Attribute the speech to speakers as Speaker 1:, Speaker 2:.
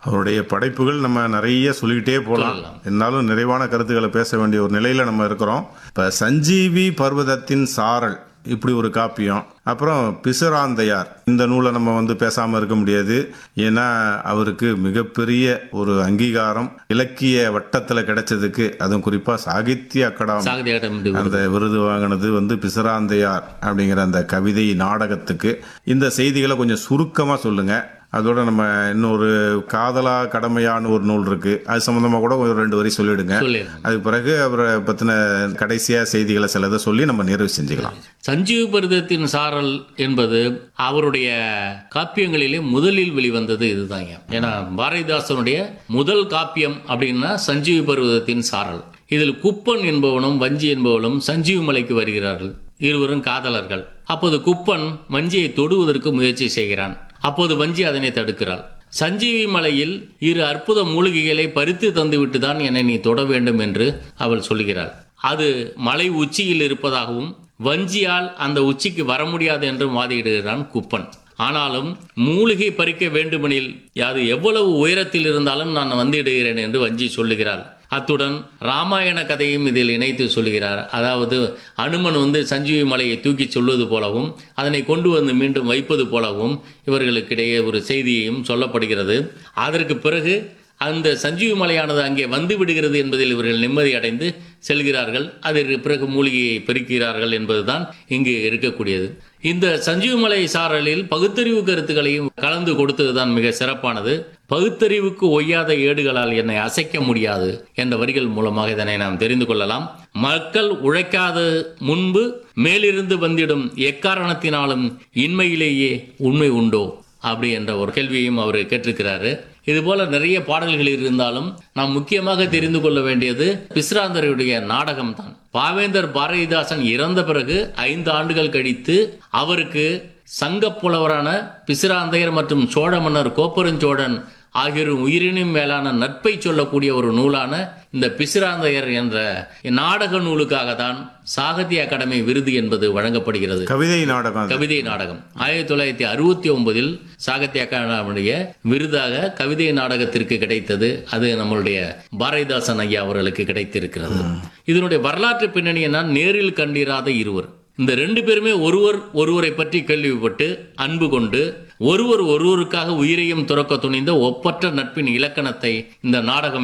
Speaker 1: அவருடைய படைப்புகள் நம்ம நிறைய சொல்லிக்கிட்டே போகலாம்
Speaker 2: சொல்லலாம்.
Speaker 1: இருந்தாலும் நிறைவான கருத்துக்களை பேச வேண்டிய ஒரு நிலையில நம்ம இருக்கிறோம் இப்போ சஞ்சீவி பர்வதத்தின் சாரல் இப்படி ஒரு காப்பியம் அப்புறம் பிசுராந்தையார் இந்த நூலை நம்ம வந்து பேசாம இருக்க முடியாது ஏன்னா அவருக்கு மிகப்பெரிய ஒரு அங்கீகாரம் இலக்கிய வட்டத்துல கிடைச்சதுக்கு அதுவும் குறிப்பா சாகித்ய அகாடமி
Speaker 2: சாகித்ய அகாடமி விருது.
Speaker 1: அந்த விருது வாங்கினது வந்து பிசுராந்தையார் அப்படிங்கிற அந்த கவிதை நாடகத்துக்கு இந்த செய்திகளை கொஞ்சம் சுருக்கமா சொல்லுங்க அதோட நம்ம இன்னொரு காதலா கடமையான்னு ஒரு நூல் இருக்கு அது சம்பந்தமா கூட ஒரு ரெண்டு வரி சொல்லிடுங்க
Speaker 2: சொல்லிடுறேன்
Speaker 1: அதுக்கு பிறகு அவரை பத்தின கடைசியா செய்திகளை சிலதை சொல்லி நம்ம நிறைவு செஞ்சுக்கலாம்
Speaker 2: சஞ்சீவ பருதத்தின் சாரல் என்பது அவருடைய காப்பியங்களிலே முதலில் வெளிவந்தது இதுதாங்க ஏன்னா பாரதிதாசனுடைய முதல் காப்பியம் அப்படின்னா சஞ்சீவ பருவதத்தின் சாரல் இதில் குப்பன் என்பவனும் வஞ்சி என்பவனும் சஞ்சீவ மலைக்கு வருகிறார்கள் இருவரும் காதலர்கள் அப்போது குப்பன் வஞ்சியை தொடுவதற்கு முயற்சி செய்கிறான் அப்போது வஞ்சி அதனை தடுக்கிறாள் சஞ்சீவி மலையில் இரு அற்புத மூலிகைகளை பறித்து தந்துவிட்டு தான் என்னை நீ தொட வேண்டும் என்று அவள் சொல்கிறாள் அது மலை உச்சியில் இருப்பதாகவும் வஞ்சியால் அந்த உச்சிக்கு வர முடியாது என்றும் வாதிடுகிறான் குப்பன் ஆனாலும் மூலிகை பறிக்க வேண்டுமெனில் அது எவ்வளவு உயரத்தில் இருந்தாலும் நான் வந்திடுகிறேன் என்று வஞ்சி சொல்லுகிறாள் அத்துடன் ராமாயண கதையும் இதில் இணைத்து சொல்கிறார் அதாவது அனுமன் வந்து சஞ்சீவி மலையை தூக்கி சொல்வது போலவும் அதனை கொண்டு வந்து மீண்டும் வைப்பது போலவும் இவர்களுக்கிடையே ஒரு செய்தியையும் சொல்லப்படுகிறது அதற்கு பிறகு அந்த சஞ்சீவி மலையானது அங்கே வந்து விடுகிறது என்பதில் இவர்கள் நிம்மதி அடைந்து செல்கிறார்கள் அதற்கு பிறகு மூலிகையை பெருக்கிறார்கள் என்பதுதான் இங்கு இருக்கக்கூடியது இந்த சஞ்சீவி மலை சாரலில் பகுத்தறிவு கருத்துக்களையும் கலந்து கொடுத்ததுதான் மிக சிறப்பானது பகுத்தறிவுக்கு ஒய்யாத ஏடுகளால் என்னை அசைக்க முடியாது என்ற வரிகள் மூலமாக இதனை நாம் தெரிந்து கொள்ளலாம் மக்கள் உழைக்காத முன்பு மேலிருந்து வந்திடும் எக்காரணத்தினாலும் இன்மையிலேயே உண்மை உண்டோ அப்படி என்ற ஒரு கேள்வியையும் அவர் கேட்டிருக்கிறாரு இது போல நிறைய பாடல்கள் இருந்தாலும் நாம் முக்கியமாக தெரிந்து கொள்ள வேண்டியது பிஸ்ராந்தருடைய நாடகம் தான் பாவேந்தர் பாரதிதாசன் இறந்த பிறகு ஐந்து ஆண்டுகள் கழித்து அவருக்கு சங்கப் புலவரான பிசிராந்தையர் மற்றும் சோழ மன்னர் கோப்பெருஞ்சோழன் ஆகியோரின் உயிரினும் மேலான நட்பை சொல்லக்கூடிய ஒரு நூலான இந்த பிசிராந்தையர் என்ற நாடக நூலுக்காக தான் சாகித்ய அகாடமி விருது என்பது வழங்கப்படுகிறது
Speaker 1: கவிதை நாடகம் அது.
Speaker 2: கவிதை நாடகம் ஆயிரத்தி தொள்ளாயிரத்தி அறுபத்தி ஒன்பதில் சாகித்ய அகாடமியுடைய விருதாக கவிதை நாடகத்திற்கு கிடைத்தது அது நம்மளுடைய பாரதிதாசன் ஐயா அவர்களுக்கு கிடைத்திருக்கிறது இதனுடைய வரலாற்று பின்னணியை நான் நேரில் கண்டிராத இருவர் இந்த ரெண்டு பேருமே ஒருவர் ஒருவரை பற்றி கேள்விப்பட்டு அன்பு கொண்டு ஒருவர் ஒருவருக்காக உயிரையும் துறக்க துணிந்த ஒப்பற்ற நட்பின் இலக்கணத்தை இந்த நாடகம்